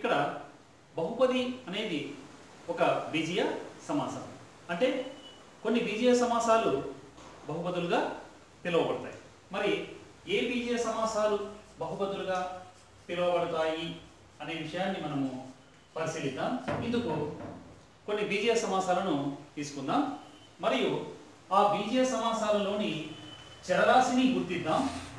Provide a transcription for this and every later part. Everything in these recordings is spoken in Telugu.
ఇక్కడ బహుపది అనేది ఒక బీజీయ సమాసం అంటే కొన్ని బీజీయ సమాసాలు బహుపదులుగా పిలువబడతాయి మరి ఏ బీజీయ సమాసాలు బహుపదులుగా పిలువబడతాయి అనే విషయాన్ని మనము పరిశీలిద్దాం ఇందుకు కొన్ని బీజీయ సమాసాలను తీసుకుందాం మరియు ఆ బీజీయ సమాసాలలోని చరరాశిని గుర్తిద్దాం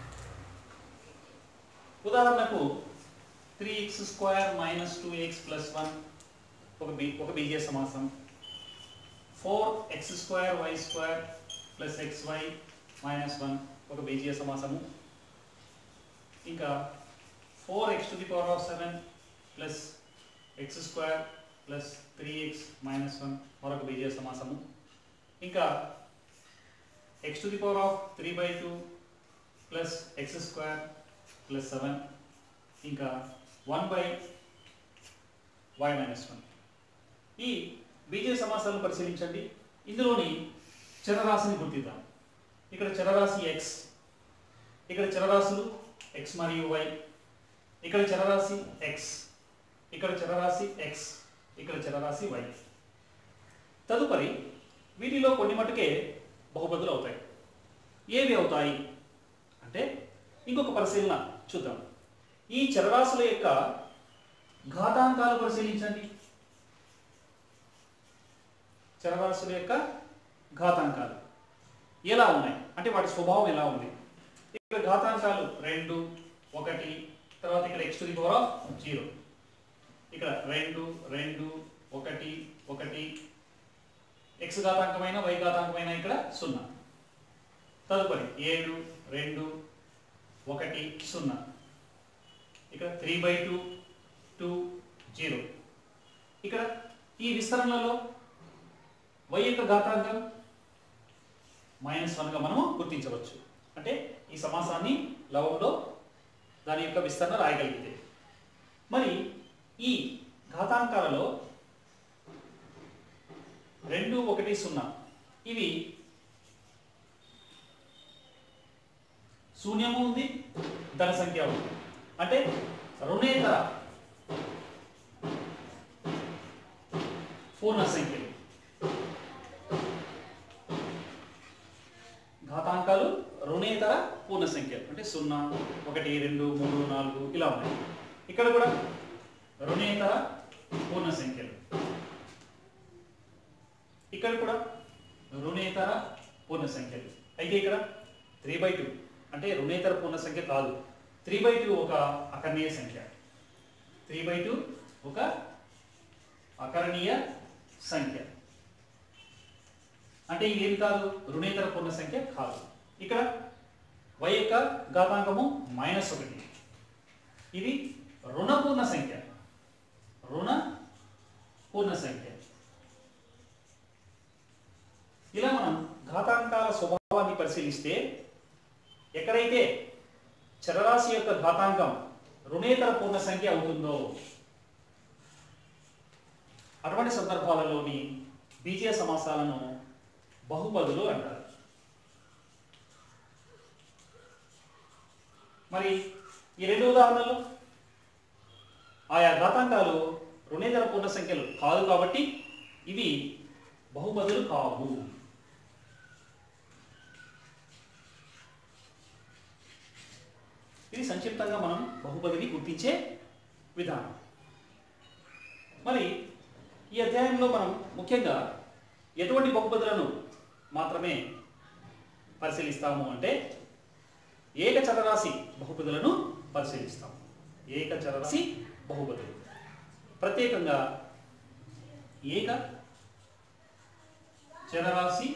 ఉదాహరణకు three x square minus two x plus one ఒక బీ ఒక బీజీయ సమాసం four x square y square plus x y minus one ఒక బీజీయ సమాసము ఇంకా four x to the power of seven plus x square plus three x minus one మరొక బీజీయ సమాసము ఇంకా x to the power of three by two plus x square plus seven ఇంకా one by y minus one ఈ బీజీయ సమాసాలను పరిశీలించండి ఇందులోని చరరాశిని గుర్తిద్దాం ఇక్కడ చరరాశి ఎక్స్ ఇక్కడ చరరాశులు ఎక్స్ మరియు వై ఇక్కడ చరరాశి ఎక్స్ ఇక్కడ చరరాశి ఎక్స్ ఇక్కడ చరరాశి వై తదుపరి వీటిలో కొన్ని మటుకే బహుపదులు అవుతాయి ఏవి అవుతాయి అంటే ఇంకొక పరిశీలన చూద్దాం ఈ చరరాశుల యొక్క ఘాతాంకాలు పరిశీలించండి చరరాశుల యొక్క ఘాతాంకాలు ఎలా ఉన్నాయి అంటే వాటి స్వభావం ఎలా ఉంది ఇక్కడ ఘాతాంకాలు రెండు ఒకటి తర్వాత ఇక్కడ x to the power of zero ఇక్కడ రెండు రెండు ఒకటి ఒకటి ఎక్స్ ఘాతాంకమైన వై ఘాతాంకమైన ఇక్కడ సున్నా తదుపరి ఏడు రెండు ఒకటి సున్నా ఇక్కడ three by two two zero ఇక్కడ ఈ విస్తరణలో వై యొక్క ఘాతాంకం మైనస్ వన్గా మనము గుర్తించవచ్చు అంటే ఈ సమాసాన్ని లవంలో దాని యొక్క విస్తరణ రాయగలిగితే మరి ఈ ఘాతాంకాలలో రెండు ఒకటి సున్నా ఇవి శూన్యము ఉంది ధన సంఖ్య ఉంది అంటే రుణేతర పూర్ణ సంఖ్యలు ఘాతాంకాలు రుణేతర పూర్ణ సంఖ్యలు అంటే సున్నా ఒకటి రెండు మూడు నాలుగు ఇలా ఉన్నాయి ఇక్కడ కూడా రుణేతర పూర్ణ సంఖ్యలు ఇక్కడ కూడా రుణేతర పూర్ణ సంఖ్యలు అయితే ఇక్కడ త్రీ బై టూ అంటే రుణేతర పూర్ణ సంఖ్య కాదు త్రీ బై టూ ఒక అకర్ణీయ సంఖ్య త్రీ బై టూ ఒక అకరణీయ సంఖ్య అంటే ఇది ఏమి కాదు రుణేతర పూర్ణ సంఖ్య కాదు ఇక్కడ y యొక్క ఘాతాంకము మైనస్ ఒకటి ఇది రుణ పూర్ణ సంఖ్య రుణ పూర్ణ సంఖ్య ఇలా మనం ఘాతాంకాల స్వభావాన్ని పరిశీలిస్తే ఎక్కడైతే చరరాశి యొక్క ఘాతాంకం రుణేతర పూర్ణ సంఖ్య అవుతుందో అటువంటి సందర్భాలలోని బీజీయ సమాసాలను బహుపదులు అంటారు మరి ఈ రెండు ఉదాహరణలు ఆయా ఘాతాంకాలు రుణేతర పూర్ణ సంఖ్యలు కాదు కాబట్టి ఇవి బహుపదులు కావు ఇది సంక్షిప్తంగా మనం బహుపదిని గుర్తించే విధానం మరి ఈ అధ్యాయంలో మనం ముఖ్యంగా ఎటువంటి బహుపదులను మాత్రమే పరిశీలిస్తాము అంటే ఏక చరరాశి బహుపదులను పరిశీలిస్తాము ఏక చరరాశి బహుపదులు ప్రత్యేకంగా ఏక చరరాశి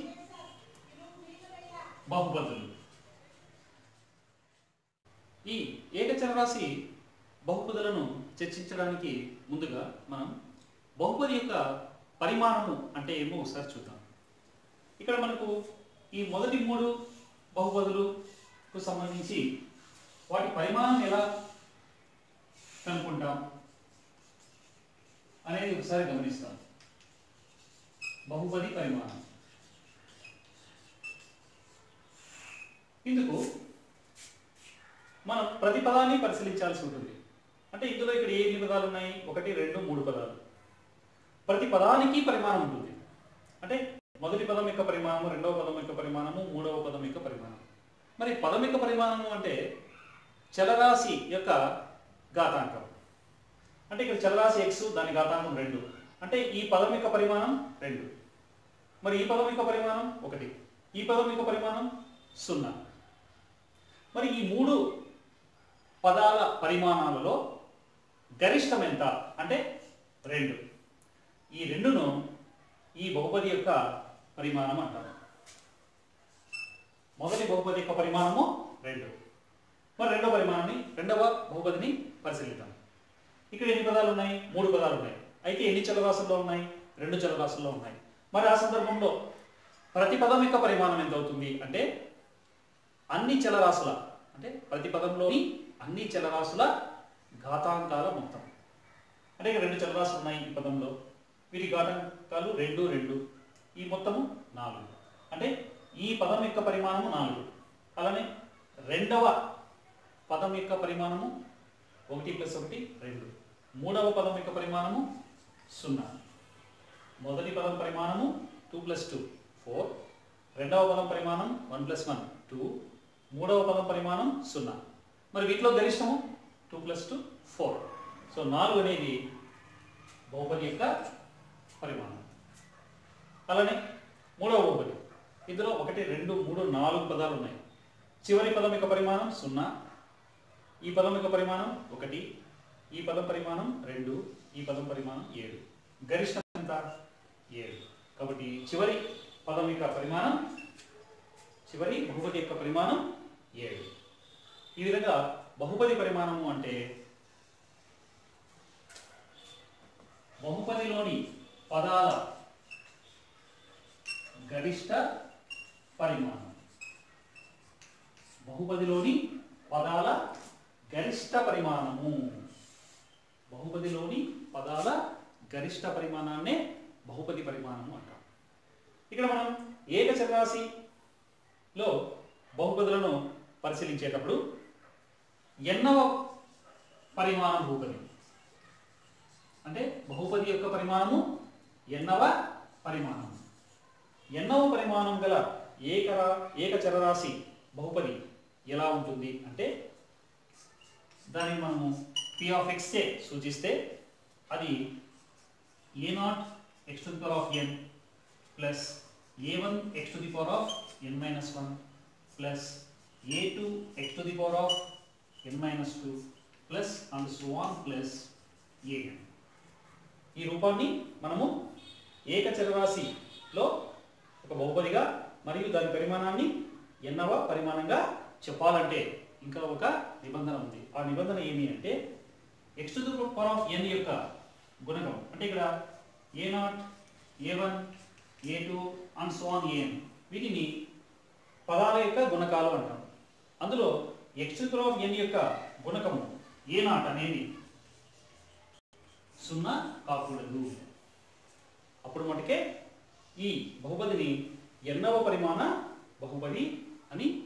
బహుపదులు ఈ ఏకచరరాశి బహుపదులను చర్చించడానికి ముందుగా మనం బహుపది యొక్క పరిమాణము అంటే ఏమో ఒకసారి చూద్దాం ఇక్కడ మనకు ఈ మొదటి మూడు బహుపదులకు సంబంధించి వాటి పరిమాణం ఎలా కనుక్కుంటాం అనేది ఒకసారి గమనిస్తాం బహుపది పరిమాణం ఇందుకు మనం ప్రతి పదాన్ని పరిశీలించాల్సి ఉంటుంది అంటే ఇందులో ఇక్కడ ఏ ఎన్ని పదాలు ఉన్నాయి ఒకటి రెండు మూడు పదాలు ప్రతి పదానికి పరిమాణం ఉంటుంది అంటే మొదటి పదం యొక్క పరిమాణము రెండవ పదం యొక్క పరిమాణము మూడవ పదం యొక్క పరిమాణం మరి పదం యొక్క పరిమాణము అంటే చలరాశి యొక్క ఘాతాంకం అంటే ఇక్కడ చలరాశి ఎక్స్ దాని ఘాతాంకం రెండు అంటే ఈ పదం యొక్క పరిమాణం రెండు మరి ఈ పదం యొక్క పరిమాణం ఒకటి ఈ పదం యొక్క పరిమాణం సున్నా మరి ఈ మూడు పదాల పరిమాణాలలో గరిష్టం ఎంత అంటే రెండు ఈ రెండును ఈ బహుపది యొక్క పరిమాణం అంటారు మొదటి బహుపది యొక్క పరిమాణము రెండు మరి రెండవ పరిమాణాన్ని రెండవ బహుపదిని పరిశీలిద్దాం ఇక్కడ ఎన్ని పదాలు ఉన్నాయి మూడు పదాలు ఉన్నాయి అయితే ఎన్ని చలరాశుల్లో ఉన్నాయి రెండు చలరాశుల్లో ఉన్నాయి మరి ఆ సందర్భంలో ప్రతి పదం యొక్క పరిమాణం ఎంత అవుతుంది అంటే అన్ని చలరాశుల అంటే ప్రతి పదంలోని అన్ని చలరాశుల ఘాతాంకాల మొత్తం అంటే ఇక్కడ రెండు చలరాశులు ఉన్నాయి ఈ పదంలో వీటి ఘాతాంకాలు రెండు రెండు ఈ మొత్తము నాలుగు అంటే ఈ పదం యొక్క పరిమాణము నాలుగు అలానే రెండవ పదం యొక్క పరిమాణము ఒకటి ప్లస్ ఒకటి రెండు మూడవ పదం యొక్క పరిమాణము సున్నా మొదటి పదం పరిమాణము టూ ప్లస్ టూ ఫోర్ రెండవ పదం పరిమాణం వన్ ప్లస్ వన్ టూ మూడవ పదం పరిమాణం సున్నా మరి వీటిలో గరిష్టము two plus two four so నాలుగు అనేది బహుపది యొక్క పరిమాణం అలానే మూడవ బహుపది ఇందులో ఒకటి రెండు మూడు నాలుగు పదాలు ఉన్నాయి చివరి పదం యొక్క పరిమాణం సున్నా ఈ పదం యొక్క పరిమాణం ఒకటి ఈ పదం పరిమాణం రెండు ఈ పదం పరిమాణం ఏడు గరిష్టం ఎంత ఏడు కాబట్టి చివరి పదం యొక్క పరిమాణం చివరి బహుపది యొక్క పరిమాణం ఏడు ఈ విధంగా బహుపది పరిమాణము అంటే బహుపదిలోని పదాల గరిష్ట పరిమాణం బహుపదిలోని పదాల గరిష్ట పరిమాణము బహుపదిలోని పదాల గరిష్ట పరిమాణాన్నే బహుపది పరిమాణము అంటాం ఇక్కడ మనం ఏకచరాశిలో బహుపదులను పరిశీలించేటప్పుడు ఎన్నవ పరిమాణం బహుపది అంటే బహుపది యొక్క పరిమాణము ఎన్నవ పరిమాణం ఎన్నవ పరిమాణం గల ఏకరా ఏకచరరాశి బహుపది ఎలా ఉంటుంది అంటే దాన్ని మనము పి ఆఫ్ ఎక్స్ చే సూచిస్తే అది A not x to the power of n plus A one x to the power of n minus one plus A two x to the power of n minus two plus and so on plus A N ఈ రూపాన్ని మనము ఏకచరరాశిలో ఒక బహుపదిగా మరియు దాని పరిమాణాన్ని ఎన్నవ పరిమాణంగా చెప్పాలంటే ఇంకా ఒక నిబంధన ఉంది ఆ నిబంధన ఏమి అంటే x to the power of n యొక్క గుణకం అంటే ఇక్కడ A not A one A two and so on A N వీటిని పదాల యొక్క గుణకాలు అంటాం అందులో x to the power of n యొక్క గుణకము ఏ నాట్ అనేది సున్నా కాకూడదు అప్పుడు మటుకే ఈ బహుపదిని ఎన్నవ పరిమాణ బహుపది అని